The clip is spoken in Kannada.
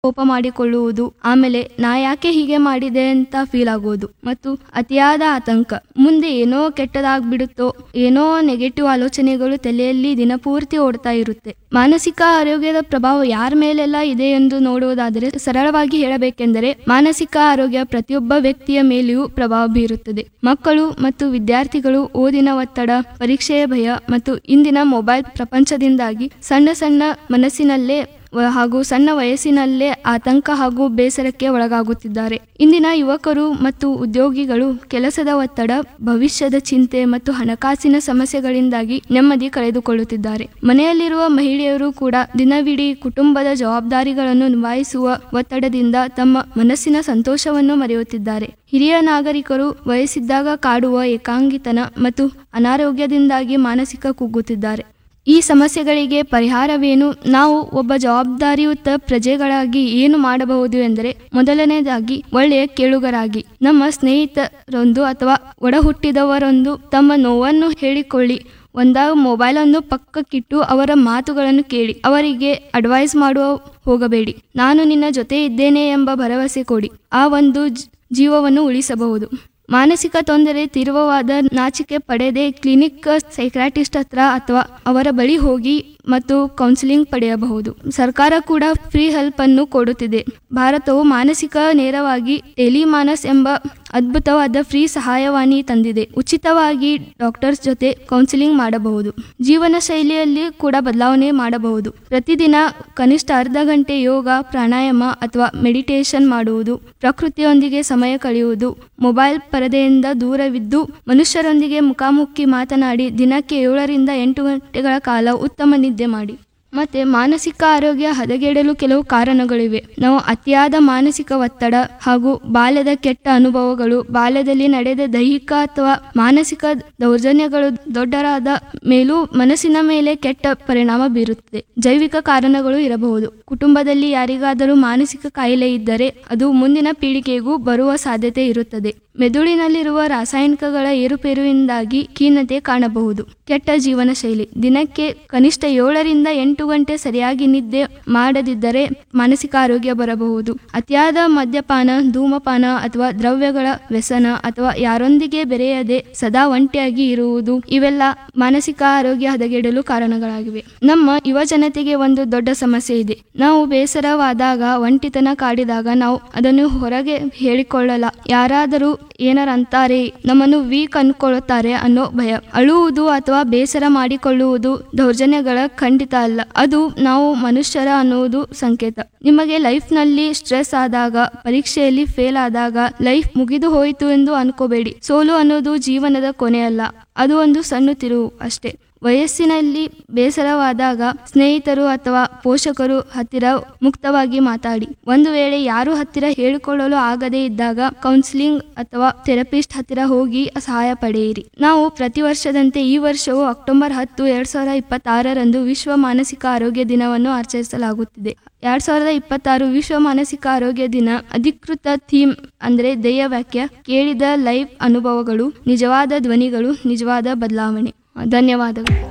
ಕೋಪ ಮಾಡಿಕೊಳ್ಳುವುದು ಆಮೇಲೆ ನಾ ಯಾಕೆ ಹೀಗೆ ಮಾಡಿದೆ ಅಂತ ಫೀಲ್ ಆಗೋದು ಮತ್ತು ಅತಿಯಾದ ಆತಂಕ ಮುಂದೆ ಏನೋ ಕೆಟ್ಟದಾಗ್ಬಿಡುತ್ತೋ ಏನೋ ನೆಗೆಟಿವ್ ಆಲೋಚನೆಗಳು ತಲೆಯಲ್ಲಿ ದಿನಪೂರ್ತಿ ಓಡ್ತಾ ಇರುತ್ತೆ ಮಾನಸಿಕ ಆರೋಗ್ಯದ ಪ್ರಭಾವ ಯಾರ ಮೇಲೆಲ್ಲ ಇದೆ ಎಂದು ನೋಡುವುದಾದರೆ ಸರಳವಾಗಿ ಹೇಳಬೇಕೆಂದರೆ ಮಾನಸಿಕ ಆರೋಗ್ಯ ಪ್ರತಿಯೊಬ್ಬ ವ್ಯಕ್ತಿಯ ಮೇಲೆಯೂ ಪ್ರಭಾವ ಬೀರುತ್ತದೆ ಮಕ್ಕಳು ಮತ್ತು ವಿದ್ಯಾರ್ಥಿಗಳು ಓದಿನ ಒತ್ತಡ ಪರೀಕ್ಷೆಯ ಭಯ ಮತ್ತು ಇಂದಿನ ಮೊಬೈಲ್ ಪ್ರಪಂಚದಿಂದಾಗಿ ಸಣ್ಣ ಸಣ್ಣ ಮನಸ್ಸಿನಲ್ಲೇ ವ- ಹಾಗೂ ಸಣ್ಣ ವಯಸ್ಸಿನಲ್ಲೇ ಆತಂಕ ಹಾಗೂ ಬೇಸರಕ್ಕೆ ಒಳಗಾಗುತ್ತಿದ್ದಾರೆ ಇಂದಿನ ಯುವಕರು ಮತ್ತು ಉದ್ಯೋಗಿಗಳು ಕೆಲಸದ ಒತ್ತಡ ಭವಿಷ್ಯದ ಚಿಂತೆ ಮತ್ತು ಹಣಕಾಸಿನ ಸಮಸ್ಯೆಗಳಿಂದಾಗಿ ನೆಮ್ಮದಿ ಕಳೆದುಕೊಳ್ಳುತ್ತಿದ್ದಾರೆ ಮನೆಯಲ್ಲಿರುವ ಮಹಿಳೆಯರು ಕೂಡ ದಿನವಿಡೀ ಕುಟುಂಬದ ಜವಾಬ್ದಾರಿಗಳನ್ನು ನಿಭಾಯಿಸುವ ಒತ್ತಡದಿಂದ ತಮ್ಮ ಮನಸ್ಸಿನ ಸಂತೋಷವನ್ನು ಮರೆಯುತ್ತಿದ್ದಾರೆ ಹಿರಿಯ ನಾಗರಿಕರು ವಯಸ್ಸಿದ್ದಾಗ ಕಾಡುವ ಏಕಾಂಗಿತನ ಮತ್ತು ಅನಾರೋಗ್ಯದಿಂದಾಗಿ ಮಾನಸಿಕ ಕುಗ್ಗುತ್ತಿದ್ದಾರೆ ಈ ಸಮಸ್ಯೆಗಳಿಗೆ ಪರಿಹಾರವೇನು ನಾವು ಒಬ್ಬ ಜವಾಬ್ದಾರಿಯುತ ಪ್ರಜೆಗಳಾಗಿ ಏನು ಮಾಡಬಹುದು ಎಂದರೆ ಮೊದಲನೇದಾಗಿ ಒಳ್ಳೆಯ ಕೇಳುಗರಾಗಿ ನಮ್ಮ ಸ್ನೇಹಿತರೊಂದು ಅಥವಾ ಒಡಹುಟ್ಟಿದವರೊಂದು ತಮ್ಮ ನೋವನ್ನು ಹೇಳಿಕೊಳ್ಳಿ ಒಂದಾಗ ಮೊಬೈಲನ್ನು ಪಕ್ಕಕ್ಕಿಟ್ಟು ಅವರ ಮಾತುಗಳನ್ನು ಕೇಳಿ ಅವರಿಗೆ ಅಡ್ವೈಸ್ ಮಾಡುವ ಹೋಗಬೇಡಿ ನಾನು ನಿನ್ನ ಜೊತೆ ಇದ್ದೇನೆ ಎಂಬ ಭರವಸೆ ಕೊಡಿ ಆ ಒಂದು ಜ್- ಜೀವವನ್ನು ಉಳಿಸಬಹುದು ಮಾನಸಿಕ ತೊಂದರೆ ತೀವ್ರವಾದ ನಾಚಿಕೆ ಪಡೆದೇ ಕ್ಲಿನಿಕ್ ಸೈಕ್ರಾಟಿಸ್ಟ್ ಹತ್ರ ಅಥವಾ ಅವರ ಬಳಿ ಹೋಗಿ ಮತ್ತು ಕೌನ್ಸಿಲಿಂಗ್ ಪಡೆಯಬಹುದು ಸರ್ಕಾರ ಕೂಡ ಫ್ರೀ ಹೆಲ್ಪ್ ಅನ್ನು ಕೊಡುತ್ತಿದೆ ಭಾರತವು ಮಾನಸಿಕ ನೇರವಾಗಿ ಟೆಲಿಮಾನಸ್ ಎಂಬ ಅದ್ಭುತವಾದ ಫ್ರೀ ಸಹಾಯವಾಣಿ ತಂದಿದೆ ಉಚಿತವಾಗಿ ಡಾಕ್ಟರ್ಸ್ ಜೊತೆ ಕೌನ್ಸಿಲಿಂಗ್ ಮಾಡಬಹುದು ಜೀವನ ಶೈಲಿಯಲ್ಲಿ ಕೂಡ ಬದಲಾವಣೆ ಮಾಡಬಹುದು ಪ್ರತಿದಿನ ಕನಿಷ್ಠ ಅರ್ಧ ಗಂಟೆ ಯೋಗ ಪ್ರಾಣಾಯಾಮ ಅಥವಾ ಮೆಡಿಟೇಷನ್ ಮಾಡುವುದು ಪ್ರಕೃತಿಯೊಂದಿಗೆ ಸಮಯ ಕಳೆಯುವುದು ಮೊಬೈಲ್ ಪರದೆಯಿಂದ ದೂರವಿದ್ದು ಮನುಷ್ಯರೊಂದಿಗೆ ಮುಖಾಮುಖಿ ಮಾತನಾಡಿ ದಿನಕ್ಕೆ ಏಳರಿಂದ ಎಂಟು ಗಂಟೆಗಳ ಕಾಲ ಉತ್ತಮ ನಿದ್ದೆ ಮಾಡಿ ಮತ್ತೆ ಮಾನಸಿಕ ಆರೋಗ್ಯ ಹದಗೆಡಲು ಕೆಲವು ಕಾರಣಗಳಿವೆ ನಾವು ಅತಿಯಾದ ಮಾನಸಿಕ ಒತ್ತಡ ಹಾಗೂ ಬಾಲ್ಯದ ಕೆಟ್ಟ ಅನುಭವಗಳು ಬಾಲ್ಯದಲ್ಲಿ ನಡೆದ ದೈಹಿಕ ಅಥವಾ ಮಾನಸಿಕ ದೌರ್ಜನ್ಯಗಳು ದೊಡ್ಡರಾದ ಮೇಲೂ ಮನಸ್ಸಿನ ಮೇಲೆ ಕೆಟ್ಟ ಪರಿಣಾಮ ಬೀರುತ್ತದೆ ಜೈವಿಕ ಕಾರಣಗಳು ಇರಬಹುದು ಕುಟುಂಬದಲ್ಲಿ ಯಾರಿಗಾದರೂ ಮಾನಸಿಕ ಕಾಯಿಲೆ ಇದ್ದರೆ ಅದು ಮುಂದಿನ ಪೀಳಿಗೆಗೂ ಬರುವ ಸಾಧ್ಯತೆ ಇರುತ್ತದೆ ಮೆದುಳಿನಲ್ಲಿರುವ ರಾಸಾಯನಿಕಗಳ ಏರುಪೇರುವಿಂದಾಗಿ ಖೀನತೆ ಕಾಣಬಹುದು ಕೆಟ್ಟ ಜೀವನ ಶೈಲಿ ದಿನಕ್ಕೆ ಕನಿಷ್ಠ ಏಳರಿಂದ ಎಂಟು ಗಂಟೆ ಸರಿಯಾಗಿ ನಿದ್ದೆ ಮಾಡದಿದ್ದರೆ ಮಾನಸಿಕ ಆರೋಗ್ಯ ಬರಬಹುದು ಅತಿಯಾದ ಮದ್ಯಪಾನ ಧೂಮಪಾನ ಅಥವಾ ದ್ರವ್ಯಗಳ ವ್ಯಸನ ಅಥವಾ ಯಾರೊಂದಿಗೆ ಬೆರೆಯದೆ ಸದಾ ಒಂಟಿಯಾಗಿ ಇರುವುದು ಇವೆಲ್ಲ ಮಾನಸಿಕ ಆರೋಗ್ಯ ಹದಗೆಡಲು ಕಾರಣಗಳಾಗಿವೆ ನಮ್ಮ ಯುವ ಜನತೆಗೆ ಒಂದು ದೊಡ್ಡ ಸಮಸ್ಯೆ ಇದೆ ನಾವು ಬೇಸರವಾದಾಗ ಒಂಟಿತನ ಕಾಡಿದಾಗ ನಾವು ಅದನ್ನು ಹೊರಗೆ ಹೇಳಿಕೊಳ್ಳಲ್ಲ ಯಾರಾದರೂ ಏನಾರ ಅಂತಾರೆ ನಮ್ಮನ್ನು ವೀಕ್ ಅನ್ಕೊಳ್ಳುತ್ತಾರೆ ಅನ್ನೋ ಭಯ ಅಳುವುದು ಅಥವಾ ಬೇಸರ ಮಾಡಿಕೊಳ್ಳುವುದು ದೌರ್ಜನ್ಯಗಳ ಖಂಡಿತ ಅಲ್ಲ ಅದು ನಾವು ಮನುಷ್ಯರ ಅನ್ನುವುದು ಸಂಕೇತ ನಿಮಗೆ ಲೈಫ್ನಲ್ಲಿ ಸ್ಟ್ರೆಸ್ ಆದಾಗ ಪರೀಕ್ಷೆಯಲ್ಲಿ ಫೇಲ್ ಆದಾಗ ಲೈಫ್ ಮುಗಿದು ಹೋಯಿತು ಎಂದು ಅನ್ಕೋಬೇಡಿ ಸೋಲು ಅನ್ನೋದು ಜೀವನದ ಕೊನೆಯಲ್ಲ ಅದು ಒಂದು ಸಣ್ಣ ತಿರುವು ಅಷ್ಟೇ ವಯಸ್ಸಿನಲ್ಲಿ ಬೇಸರವಾದಾಗ ಸ್ನೇಹಿತರು ಅಥವಾ ಪೋಷಕರು ಹತ್ತಿರ ಮುಕ್ತವಾಗಿ ಮಾತಾಡಿ ಒಂದು ವೇಳೆ ಯಾರು ಹತ್ತಿರ ಹೇಳಿಕೊಳ್ಳಲು ಆಗದೇ ಇದ್ದಾಗ ಕೌನ್ಸಿಲಿಂಗ್ ಅಥವಾ ಥೆರಪಿಸ್ಟ್ ಹತ್ತಿರ ಹೋಗಿ ಸಹಾಯ ಪಡೆಯಿರಿ ನಾವು ಪ್ರತಿ ವರ್ಷದಂತೆ ಈ ವರ್ಷವು ಅಕ್ಟೋಬರ್ ಹತ್ತು ಎರಡ್ ಸಾವಿರದ ಇಪ್ಪತ್ತಾರರಂದು ವಿಶ್ವ ಮಾನಸಿಕ ಆರೋಗ್ಯ ದಿನವನ್ನು ಆಚರಿಸಲಾಗುತ್ತಿದೆ ಎರಡ್ ಸಾವಿರದ ಇಪ್ಪತ್ತಾರು ವಿಶ್ವ ಮಾನಸಿಕ ಆರೋಗ್ಯ ದಿನ ಅಧಿಕೃತ ಥೀಮ್ ಅಂದ್ರೆ ಧ್ಯೇಯ ವಾಕ್ಯ ಕೇಳಿದ ಲೈವ್ ಅನುಭವಗಳು ನಿಜವಾದ ಧ್ವನಿಗಳು ನಿಜವಾದ ಬದಲಾವಣೆ ಧನ್ಯವಾದಗಳು